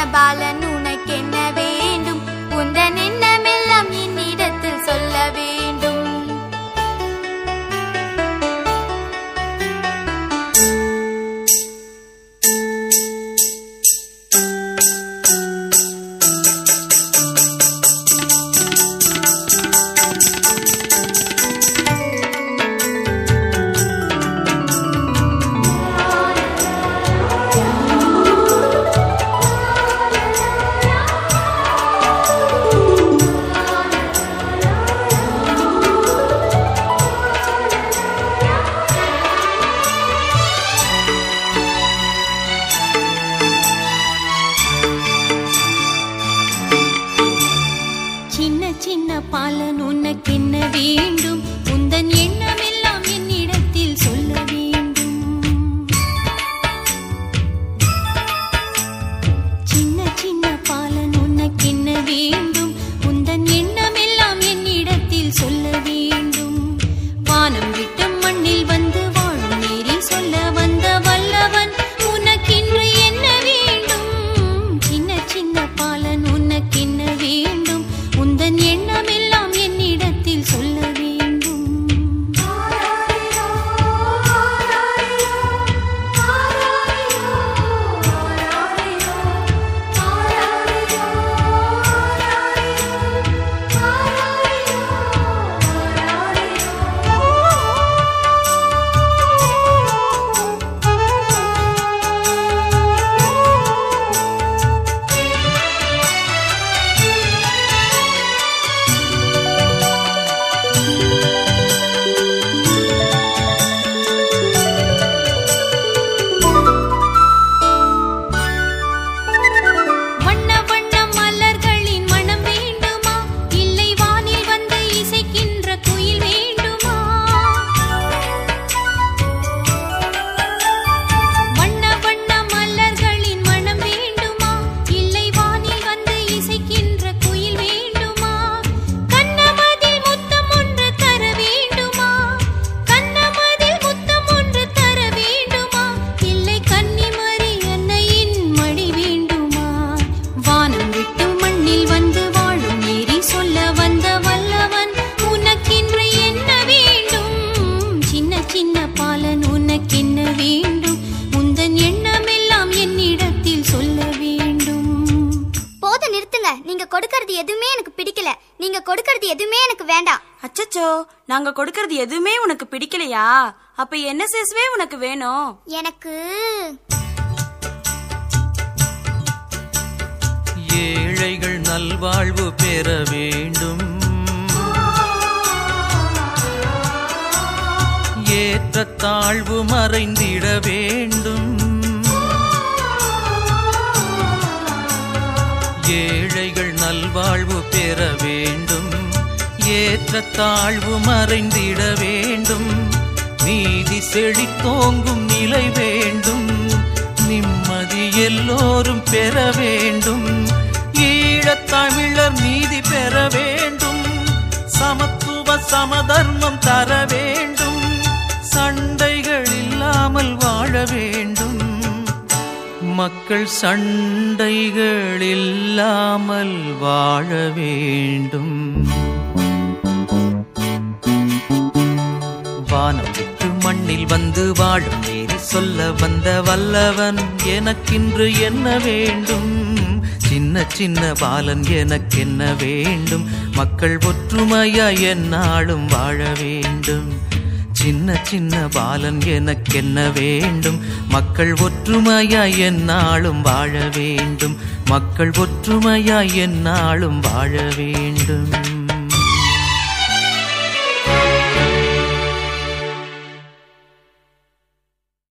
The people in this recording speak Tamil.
பாலன் உனக்கென்ன வேண்டும் உந்தன் எண்ணமெல்லாம் என்னிடத்தில் சொல்ல வேண்டும் சின்ன சின்ன பாலன் உனக்கென்ன வேண்டும் உந்தன் எண்ணமெல்லாம் என்னிடத்தில் சொல்ல வேண்டும் சின்ன சின்ன பாலன் உனக்கென்ன வேண்டும் உந்தன் எண்ணமெல்லாம் என்னிடத்தில் சொல்ல வேண்டும் வானம் விட்ட மண்ணில் வந்து வாழும் நேரி சொல்ல வந்த வல்லவன் உனக்கின்று என்ன வேண்டும் சின்ன சின்ன பாலன் உனக்கென்ன வேண்டும் உந்தன் எண்ணமெல்லாம் என்னிடத்தில் சொல்ல வேண்டும் வண்ண வண்ண மலர்களின் மனம் வேண்டுமா இல்லை வானில் வந்து இசைக்கின்ற குயில் வேண்டுமா வண்ண வண்ண மலர்களின் மனம் வேண்டுமா இல்லை வானில் வந்து இசைக்கின்ற குயில் வேண்டுமா கண்ணமதில் முத்தம் ஒன்று தர வேண்டுமா கண்ணமதில் முத்தம் ஒன்று தர வேண்டுமா இல்லை கன்னிமரி அன்னையின் மடி வேண்டுமா வானம் விட்டு மண்ணில் வந்து வாழும் ஏறி சொல்ல வந்த வல்லவன் உனக்கென்று என்ன வேண்டும் சின்ன சின்ன பாலன் உனக்கென்ன வேண்டும் உந்தன் எண்ணமெல்லாம் என்னிடத்தில் சொல்ல வேண்டும் போதும் நிறுத்துங்க நீங்க கொடுக்கறது எதுவுமே எனக்கு பிடிக்கல நீங்க கொடுக்கறது எதுவுமே எனக்கு வேண்டாம் அச்சச்சோ நாங்க கொடுக்கறது எதுவுமே உனக்கு பிடிக்கலையா அப்ப என்ன சேசுவே உனக்கு வேணும் எனக்கு ஏழைகள் நல்வாழ்வு பெற வேண்டும் ஏற்ற தாழ்வு மறைந்திட வேண்டும் ஏழைகள் நல்வாழ்வு பெற வேண்டும் ஏற்ற தாழ்வு மறைந்திட வேண்டும் நீதி செழித்தோங்கும் நிலை வேண்டும் நிம்மதி எல்லோரும் பெற வேண்டும் ஈழத் தமிழர் நீதி பெற வேண்டும் சமத்துவ சமதர்மம் தர வேண்டும் சண்டைகள் இல்லாமல் வாழ வேண்டும் மக்கள் சண்டைகள் இல்லாமல் வாழ வேண்டும் வானம் விட்டு மண்ணில் வந்து வாழும் நேரி சொல்ல வந்த வல்லவன் எனக்கின்று என்ன வேண்டும் சின்ன சின்ன பாலன் எனக்கென்ன வேண்டும் மக்கள் ஒற்றுமையா என்னாலும் வாழ வேண்டும் சின்ன சின்ன பாலன் எனக்கென்ன வேண்டும் மக்கள் ஒற்றுமையா என்னாலும் வாழ வேண்டும் மக்கள் ஒற்றுமையா என்னாலும் வாழ வேண்டும்